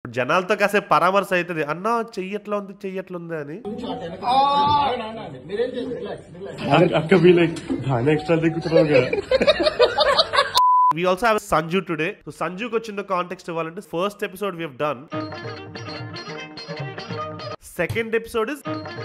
జనాలతో కాసేపు పరామర్శ అవుతుంది అన్నా చెయ్యట్లా ఉంది చెయ్యట్లా ఉంది అని అక్క బి లైక్ బాగా ఎక్స్ట్రా దిగుతున్నావు we also have Sanju today so సంజుకి వచ్చిన కాంటెక్స్ట్ ఇవ్వాలంటే first episode we done second episode is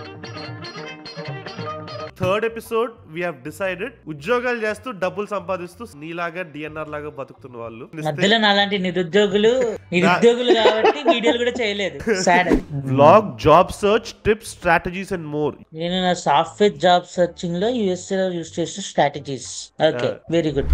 third episode we have decided ఉద్యోగాలు చేస్తూ డబ్బులు సంపాదిస్తూ నీలాగా డిఎన్ఆర్ లాగా బతుకుతున్న వాళ్ళు మధ్యలో నాలాంటి నిరుద్యోగులు నిరుద్యోగులు కాబట్టి వీడియోలు కూడా చేయలేదు sad vlog job search tips strategies and more నేను నా సాఫ్ట్వేర్ జాబ్ సర్చింగ్ లో యూఎస్ఏ లో యూస్ చేసిన స్ట్రాటజీస్ ఓకే వెరీ గుడ్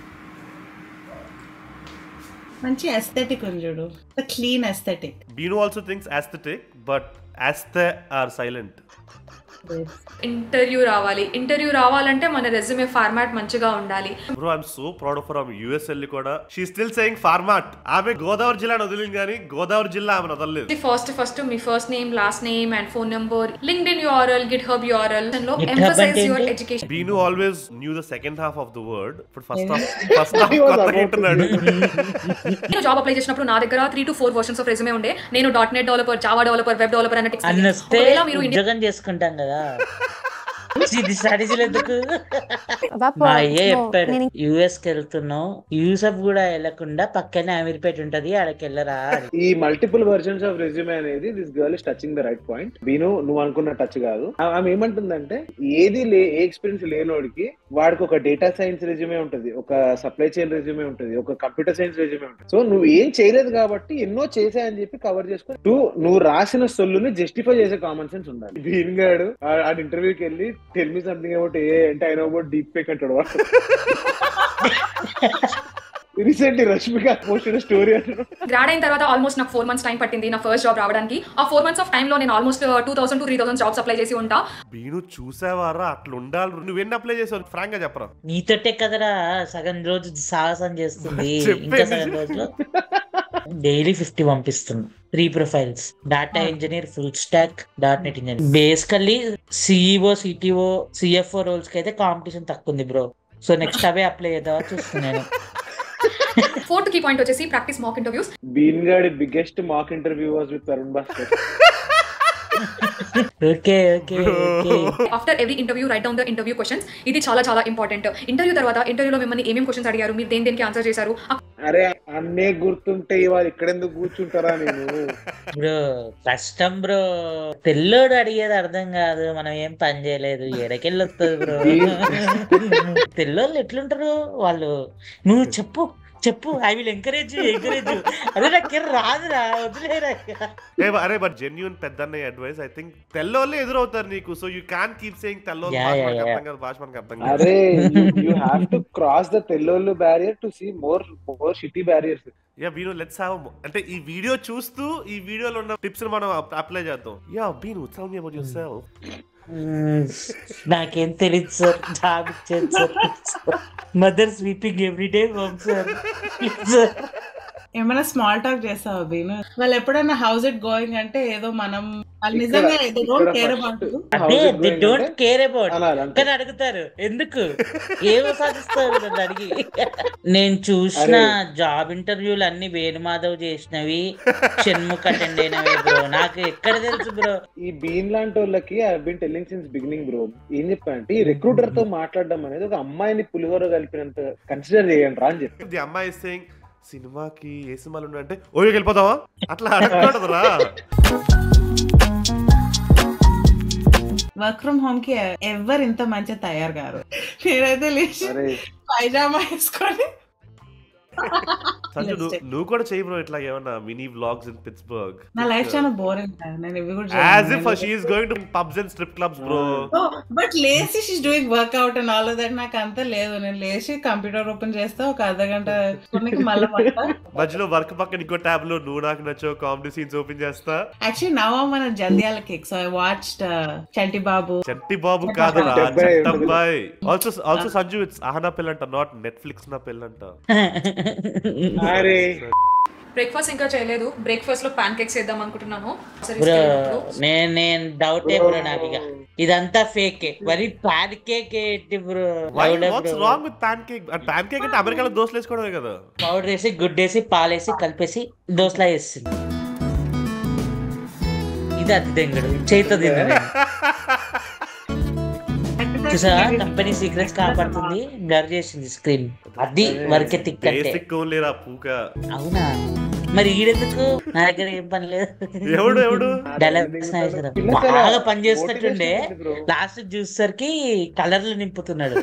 మంచి ఎస్థెటిక్ ఉంది చూడు clean aesthetic Bean also things aesthetic but యాస్థే ఆర్ సైలెంట్ ఇంటర్వ్యూ రావాలి ఇంటర్వ్యూ రావాలంటే మన రెజ్యూమే ఫార్మాట్ మంచిగా ఉండాలి bro I'm so proud of ఆమె యుఎస్ వెళ్ళి కూడా షీ స్టిల్ సేయింగ్ ఫార్మాట్ ఆమె గోదావరి జిల్లాను వదిలింది కానీ గోదావరి జిల్లా ఆమె వదలలేదు ఫస్ట్ ఫస్ట్ మీ first name last name and phone number LinkedIn URL GitHub URL లో GitHub ఎంఫసైజ్ అంటే యువర్ ఏంటి? Education Bean always knew the second half of the word ఇప్పుడు ఫస్ట్ హాఫ్ ఫస్ట్ హాఫ్ కొత్తగా వింటున్నాడు నేను job apply చేసినప్పుడు నా దగ్గర three to four versions of resume ఉండే నేను dot net developer Java developer web developer అన్నట్టు అన్నొస్తే ఒకవేళ మీరు ఇండియా ఉద్యోగం చేసుకుంటాం కదా ఇది స్ట్రాటజీలు ఎందుకు Vapor. మా అయ్యే No, చెప్పాడు నేను యుఎస్ కి వెళ్తున్నావు యూసఫ్ కూడా వెళ్ళకుండా పక్కనే అమీర్పేట ఉంటది ఆడకి వెళ్ళరా అని. ఈ మల్టిపుల్ వర్జన్స్ ఆఫ్ రెజ్యూమే అనేది this girl is touching the right point Bean నువ్వు అనుకున్న టచ్ కాదు ఆ- ఆమె ఏమంటుందంటే ఏది లే ఏ ఎక్స్పీరియన్స్ లేనోడికి వాడికి ఒక డేటా సైన్స్ రెజ్యూమే ఉంటుంది ఒక సప్లై చైన్ రెజ్యూమే ఉంటుంది ఒక కంప్యూటర్ సైన్స్ రెజ్యూమే ఉంటుంది సో నువ్వు ఏం చేయలేదు కాబట్టి ఎన్నో చేసాయని చెప్పి కవర్ చేసుకుని నువ్వు నువ్వు రాసిన సొల్లుని జస్టిఫై చేసే కామన్ సెన్స్ ఉండాలి బీన్ గాడు ఆ- ఆ ఇంటర్వ్యూకి వెళ్ళి టెల్ మీ సంథింగ్ అబౌట్ ఏ అంటే ఆయన అబౌట్ డీప్ ఫేక్ అంటాడు రీసెంట్లీ రష్మిక పోస్టెడ్ స్టోరీ అంటాడు గ్రాడ్ అయిన తర్వాత ఆల్మోస్ట్ నాకు ఫోర్ మంత్స్ టైం పట్టింది నా ఫస్ట్ జాబ్ రావడానికి ఆ ఫోర్ మంత్స్ ఆఫ్ టైంలో నేను almost two thousand to three thousand jobs apply చేసి ఉంటా బీను చూసావారా అట్లా ఉండాలి నువ్వెన్ని అప్లై చేసావు ఫ్రాంక్ గా చెప్పరా నీతోటే కదరా సగం రోజు సాహసం చేస్తుంది చెప్పేది. ఇంకా సగం రోజులో డైలీ ఫిఫ్టీ పంపిస్తుంది three profiles data engineer full stack dot net engineer basically CEO CTO CFO roles కి అయితే కాంపిటీషన్ తక్కువ ఉంది బ్రో సో నెక్స్ట్ అవే అప్లై చేద్దామని చూస్తున్నాను ఫోర్త్ కీ పాయింట్ వచ్చేసి ప్రాక్టీస్ మాక్ ఇంటర్వ్యూస్ బీన్ గాడి biggest mock interview was with Tarun Bhaskar okay okay okay after every interview write down the interview questions ఇది చాలా చాలా ఇంపార్టెంట్ ఇంటర్వ్యూ తర్వాత ఇంటర్వ్యూలో మిమ్మల్ని ఏమేమి క్వశ్చన్స్ అడిగారు మీరు దేని దేనికి ఆన్సర్ చేశారు ఆ అరే అన్నే గుర్తుంటే ఇవాళ ఇక్కడెందుకు కూర్చుంటారా నేను బ్రో కష్టం బ్రో తెల్లోడు అడిగేది అర్థం కాదు మనం ఏం పని చేయలేదు ఎడకెళ్ళి వస్తుంది బ్రో తెల్లోళ్ళు ఎట్లుంటారు వాళ్ళు నువ్వు చెప్పు చెప్పు ఐ విల్ ఎంకరేజ్ ఎంకరేజ్ అదే నాకు రాదురా వదిలేరా ఏ బ- అరే బట్ జెన్యున్ పెద్దన్నయ్య అడ్వైస్ ఐ థింక్ తెల్లోళ్ళే ఎదురవుతారు నీకు so you can keep saying తెల్లోళ్ళు Yeah, భాష yeah, మనకు yeah. అర్థం కాదు భాష మనకు అర్థం కాదు అరే you have to cross the తెల్లోళ్ళు barrier to see more more city barriers yeah Bean let's have అంటే ఈ వీడియో చూస్తూ ఈ వీడియోలో ఉన్న టిప్స్ మనం అప్లై చేద్దాం yeah Bean tell me about yourself నాకేం తెలియదు సార్ జాబ్ ఇచ్చేది sir mother sweeping every day home sir sir ఏమైనా స్మాల్ టాక్ చేస్తావా బీను వాళ్ళు ఎప్పుడైనా హౌస్ ఇట్ గోయింగ్ అంటే ఏదో మనం వాళ్ళు నిజంగా దే డోంట్ కేర్ అబౌట్ అదే దే డోంట్ కేర్ అబౌట్ అనాలంటే కానీ అడుగుతారు ఎందుకు ఏమో సాధిస్తారు నన్ను అడిగి నేను చూసిన జాబ్ ఇంటర్వ్యూలు అన్ని వేణుమాధవ్ చేసినవి షణ్ముఖ్ అటెండ్ అయినవి బ్రో నాకు ఎక్కడ తెలుసు బ్రో ఈ బీన్ లాంటి వాళ్ళకి I been telling since beginning bro ఏం చెప్పానంటే ఈ రిక్రూటర్ తో మాట్లాడడం అనేది ఒక అమ్మాయిని పులిహోర కలిపినంత కన్సిడర్ చేయండి రా అని చెప్పి ది అమ్మాయి సేయింగ్ సినిమాకి ఏ సినిమాలు ఉన్నాయంటే ఓయోకి వెళ్ళిపోతావా అట్లా అడగకూడదురా వర్క్ ఫ్రమ్ హోమ్ కి ఎవరు ఇంత మంచిగా తయారు గారు నేనైతే లేచి అరే పైజామా వేసుకొని సంజు నువ్వు నువ్వు కూడా చేయి బ్రో ఇట్లా ఏమన్నా మినీ వ్లాగ్స్ ఇన్ పిట్స్బర్గ్ నా లైఫ్ చాలా బోరింగ్ నేను ఇవి కూడా as if she is going to pubs and strip clubs bro but లేచి she's doing workout and all that నాకు అంత లేదు నేను లేచి కంప్యూటర్ ఓపెన్ చేస్తా ఒక అర్ధ గంట కొన్నికి మళ్ళీ మధ్యలో వర్క్ పక్కన ఇంకో ట్యాబ్ లో నువ్వు నాకు నచ్చో కామెడీ సీన్స్ ఓపెన్ చేస్తా యాక్చువల్లీ నవ్ మన జల్దియాల kick so I watch Chanti Babu Chanti Babu కాదురా చెట్టబ్బాయి. చెట్టబ్బాయి ఆల్సో ఆల్సో సంజు ఇట్స్ ఆహనా పిల్లంట నాట్ నెట్ఫ్లిక్స్ నా పిల్లంట అరే బ్రేక్ఫాస్ట్ ఇంకా చేయలేదు బ్రేక్ఫాస్ట్ లో ప్యాన్ కేక్స్ చేద్దాం అనుకుంటున్నాను సరే బ్రో తీసుకెళ్ళినప్పుడు. నేను నేను డౌటే బ్రో నాకు ఇక ఇదంతా ఫేక్ మరి ప్యాన్ కేక్ ఏంటి bro what's wrong with pancake pancake అంటే అమెరికాలో దోశలు వేసుకోవడమే కదా పౌడర్ వేసి గుడ్డేసి పాలేసి కలిపేసి దోశలా వేస్తుంది తింటే అది దెంగడు చేతితో తిన్నాడు చూసా కంపెనీ సీక్రెట్స్ కాపాడుతుంది బ్లర్ చేసింది స్క్రీన్ అది వరకే తిక్కంటే బేసిక్ ఓన్లీరా పూక అవునా మరి ఈడెందుకు నా దగ్గర ఏం పని లేదు ఎవడు ఎవడు డైలాగ్స్ నాగేశ్వరం బాగా పని చేస్తున్నట్టుండే లాస్ట్ చూసేసరికి కలర్లు నింపుతున్నాడు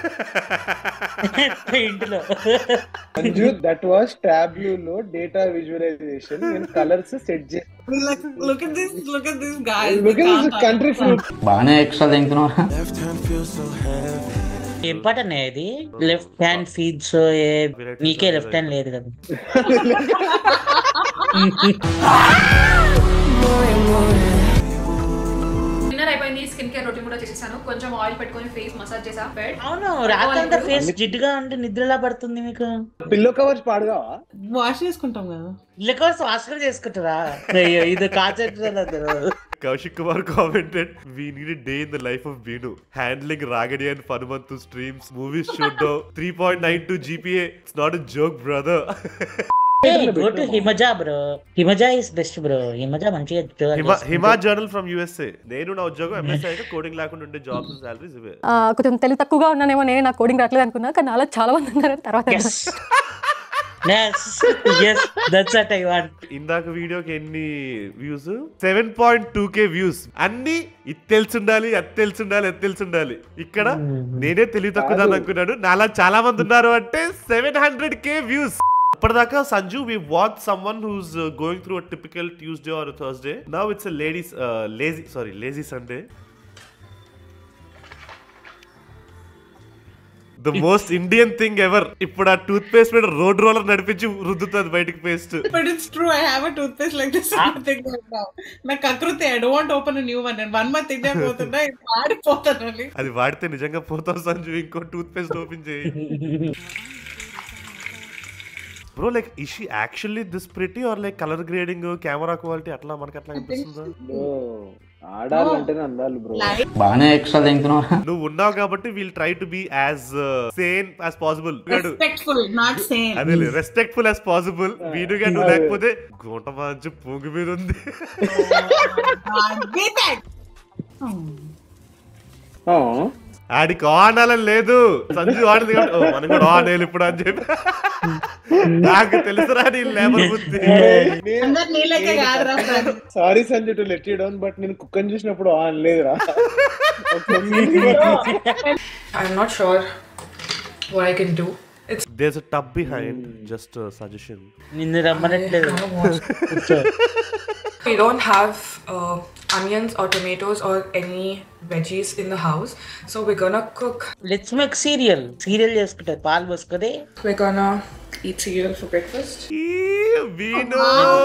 పెయింట్ లో మంజు దట్ వాస్ టాబ్లూ లో డేటా విజువలైజేషన్ నేను కలర్స్ సెట్ చేసి Look, look at this, look at this guy. Look at this country fruit. బాగానే ఎక్స్ట్రా తింటున్నావు ఏం పాట అన్నయ్య ఇది లెఫ్ట్ హ్యాండ్ ఫీడ్స్ నీకే లెఫ్ట్ హ్యాండ్ లేదు కదా డిన్నర్ అయిపోయింది స్కిన్ కేర్ రొటీన్ కూడా చేసేసాను కొంచెం ఆయిల్ పెట్టుకొని ఫేస్ మసాజ్ చేసా బెడ్ అవును రాత్రంతా ఫేస్ జిడ్డుగా ఉంటే నిద్రలా పడుతుంది మీకు పిల్లో కవర్స్ పాడగావా వాష్ చేసుకుంటాం కదా ఇళ్ళకోసం వాష్ కూడా చేసుకుంటారా అయ్యో ఇది concept Kaushik Kumar commented we need day in the life of Beenu handling రాగడి అండ్ ఫనుమంతు స్ట్రీమ్స్ మూవీస్ చూడడం three point nine two GPA it's not joke brother go to Himaja bro Himaja is best bro Himaja మంచిగా ఉద్యోగాలు హిమా చేస్తుంది. హిమా జర్నల్ ఫ్రమ్ యుఎస్ఏ నేను నా ఉద్యోగం MSI coding లేకుండా ఉండే జాబ్స్ సాలరీస్ ఇవే ఆ, కొంచెం తెలివి తక్కువగా ఉన్నానేమో నేను నాకు కోడింగ్ రావట్లేదు అనుకున్నా కానీ నాలో చాలా మంది ఉన్నారు తర్వాత Yes. Yes. Yes. That's what I want. ఇందాక వీడియోకి ఎన్ని views seven point two K views అన్ని ఇది తెలిసిండాలి అది తెలిసిండాలి అది తెలిసిండాలి ఇక్కడ నేనే తెలివి తక్కువ అనుకున్నాను నాలా చాలా మంది ఉన్నారు అంటే సెవెన్ హండ్రెడ్ కే వ్యూస్ ఇప్పటిదాకా Sanju we watch someone who's going through typical Tuesday or Thursday now it's ladies lazy sorry lazy Sunday the most Indian thing ever ఇప్పుడు ఆ టూత్ పేస్ట్ మీద రోడ్ రోలర్ నడిపించి రుద్దుతుంది బయటికి paste But it's true. I have a toothpaste like this. thing right now. నా కకృతి I don't want to open a new one. నేను one month India పోతున్నా ఇది మాడిపోతాను అని. అది వాడితే నిజంగా పోతావు సంజు ఇంకో టూత్ పేస్ట్ ఓపెన్ చేయి బ్రో లైక్ ఇషి actually this pretty or like colour grading camera quality అట్లా మనకి అట్లా అనిపిస్తుందా బ్రో ఆడాలంటేనే అందాలి బ్రో Like, బాగానే ఎక్స్ట్రా తింటున్నావు నువ్వు ఉన్నావు కాబట్టి we'll try to be as sane as possible respectful, not same. అదే రెస్పెక్ట్ఫుల్ యాజ్ పాసిబుల్ వీడుగా నువ్వు లేకపోతే గుంట మంచి పొంగు మీద ఉంది Be that. ఆ, ఆడికి ఆనాలని లేదు సంజు ఆడింది కాబట్టి, "ఓ, మనం కూడా ఆనేలు ఇప్పుడు అని చెప్పి నాకు తెలుసురా నీ లేబర్ బుద్ధి అందరు నీళ్ళకే కాదురా friend. Sorry Sanjay to let you down but నేను కుక్కని చూసినప్పుడు ఆన్ లేదురా I'm not sure what I can do. It's there's a tub behind just suggestion నిన్ను రమ్మనట్లేదు కూర్చో. we don't have uh, onions or tomatoes or any veggies in the house, so we're gonna cook. Let's make cereal cereal చేసుకుంటారు పాలు పోసుకొని We're gonna eat cereal for breakfast. వీను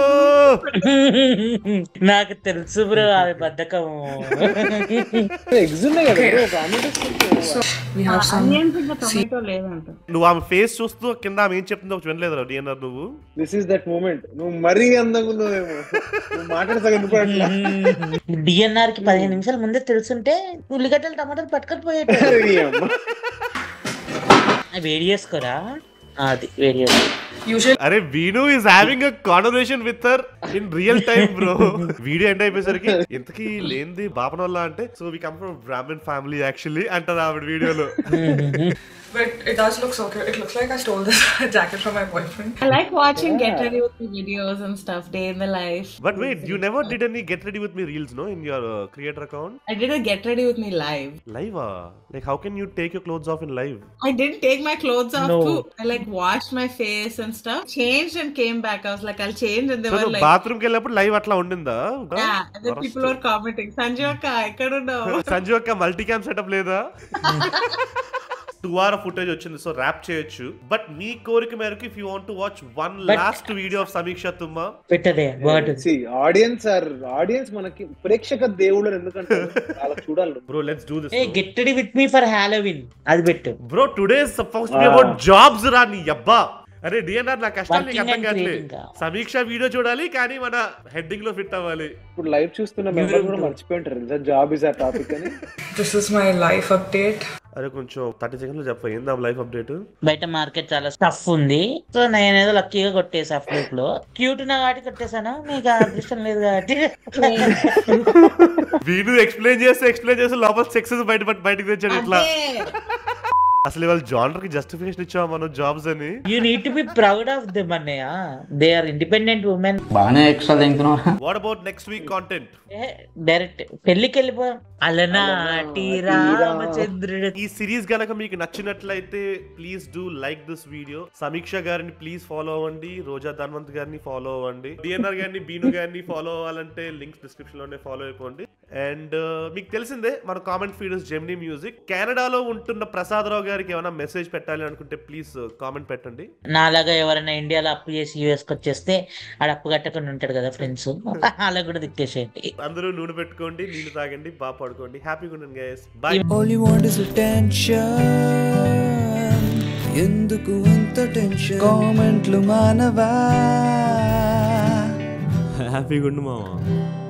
నాకు తెలుసు bro ఆమె బద్ధకం ఎగ్స్ ఉన్నాయి కదా bro, ఒక ఆమ్లెట్ వేసుకుంటే So we have some. Onions ఇంకా tomato లేదంట. నువ్వు ఆమె ఫేస్ చూస్తూ కింద ఆమె ఏం చెప్తుందో వినలేదు డిఎన్ఆర్ నువ్వు దిస్ ఇస్ దట్ మూమెంట్ నువ్వు మరీ అందంగా ఉన్నావేమో నువ్వు మాట్లాడే సగం ఎందుకు డిఎన్ఆర్ కి పదిహేను నిమిషాల ముందే తెలుసుంటే ఉల్లిగడ్డలు టమాటాలు పట్టుకొని పోయేట వేడి చేసుకోరా ఆ, అది వేడి చేసుకో Usually, అరే Veenu is having a conversation with her in real time bro video end అయిపోయేసరికి ఇంతకీ లేనిది బాపన వల్ల అంటే so we come from Brahmin family actually అంటారు ఆవిడ వీడియోలో but it does look so cute. It looks like I stole this jacket from my boyfriend. I like watching Get Ready With Me videos and stuff, day in the life. But wait you never did any get ready with me reels no in your creator account I did a Get Ready With Me live. Live like how can you take your clothes off in live I didn't take my clothes off No. too. I like washed my face and stuff, changed and came back. I was like, I'll change, and they so were నువ్వు like, bathroom కి వెళ్ళినప్పుడు live అట్లా ఉండిందా yeah. And then people were commenting, Sanjay Akka, ఎక్కడున్నావు? సంజు యొక్క multi cam setup లేదా two hour footage వచ్చింది so wrap చేయొచ్చు but మీ కోరిక మేరకు if you want to watch one last video of Sameeksha తుమ్మ పెట్టదే వర్డ్ ఆడియన్స్ ఆర్ ఆడియన్స్ మనకి ప్రేక్షక దేవుడు ఎందుకంటే అలా చూడాలి bro let's do this a get ready with me for Halloween అది పెట్టు bro today suppose to be about jobs రా నీ అబ్బా అరే డిఎన్ఆర్ నా కష్టాలు నీకు Working అర్థం and కావట్లే creating గా. సమీక్ష వీడియో చూడాలి కానీ మన హెడ్డింగ్ లో ఫిట్ అవ్వాలి ఇప్పుడు లైవ్ చూస్తున్న మెంబర్ కూడా మర్చిపోయి ఉంటారు జాబ్ ఇస్ ఆ టాపిక్ అని This is my life update. అరే కొంచెం థర్టీ సెకండ్లో చెప్ప ఏందా లైఫ్ అప్డేట్ బయట మార్కెట్ చాలా టఫ్ ఉంది సో నేను ఏదో లక్కీగా కొట్టేసా ఫ్లిప్ లో క్యూట్ నా కాబట్టి కొట్టేసాను మీకు ఆ అదృష్టం లేదు కాబట్టి వీడు ఎక్స్ప్లెయిన్ చేస్తే ఎక్స్ప్లెయిన్ చేస్తే లోపల సక్సెస్ బయట పట్టి బయటకు తెచ్చాడు ఇట్లా అసలు ఇవాళ జానర్ కి జస్టిఫికేషన్ ఇచ్చావా మనం జాబ్స్ అని you need to be proud of them అన్నయ్య దే ఆర్ ఇండిపెండెంట్ ఉమెన్ బాగానే ఎక్స్ట్రా తింటున్నారా what about next week content direct పెళ్లికి వెళ్ళిపోయాం అలనాటి రామచంద్రుడు ఈ సిరీస్ గనక మీకు నచ్చినట్లయితే please do like this video Sameeksha గారిని ప్లీజ్ ఫాలో అవ్వండి రోజా ధన్వంత్ గారిని ఫాలో అవ్వండి డిఎన్ఆర్ గారిని బీను గారిని ఫాలో అవ్వాలంటే లింక్స్ డిస్క్రిప్షన్ లోనే ఫాలో అయిపోండి అండ్ మీకు తెలిసిందే మన కామెంట్ ఫీడర్స్ జెమినీ మ్యూజిక్ కెనడాలో ఉంటున్న ప్రసాదరావు గారికి ఏమైనా మెసేజ్ పెట్టాలి అనుకుంటే ప్లీజ్ కామెంట్ పెట్టండి నాలాగా ఎవరైనా ఇండియాలో అప్పు చేసి యూఎస్ కి వచ్చేస్తే ఆడ అప్పు కట్టకుండా ఉంటాడు కదా ఫ్రెండ్స్ అలా కూడా దిక్కేసేయండి అందరూ నూనె పెట్టుకోండి నీళ్లు తాగండి బాగా పడుకోండి హ్యాపీగా ఉండండి guys bye All you want is attention ఎందుకు అంత టెన్షన్ కామెంట్లు మానవా హ్యాపీగా ఉండు మావా